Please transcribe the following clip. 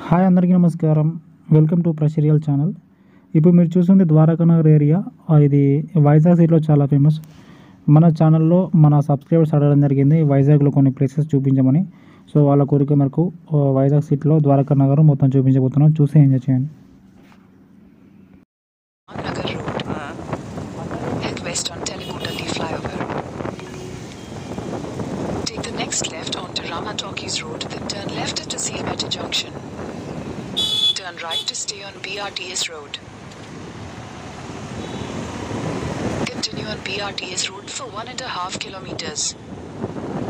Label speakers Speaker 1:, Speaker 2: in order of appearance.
Speaker 1: Hi అందరికీ నమస్కారం welcome to ప్రషరియల్ channel ఇప్పుడు మీరు చూస్తుంది ద్వారకా నగర్ ఏరియా ఆ, ఇది వైజాగ్ సిటీలో చాలా ఫేమస్ మన ఛానల్లో మన సబ్స్క్రైబర్స్ అడగడం జరిగింది వైజాగ్లో కొన్ని ప్లేసెస్ చూపించమని సో వాళ్ళ కోరిక మేరకు ఆ, వైజాగ్ సిటీలో ద్వారకా నగర్ మొత్తం చూపించబోతున్నాం చూసి ఎంజాయ్ చేయండి
Speaker 2: Nagar Road. Head west on Telugu flyover. Take the next left onto Rama Talkies Road, then turn left at Tasilmeta Junction. Turn right to stay on BRTS Road. Continue on BRTS Road for one and a half kilometers.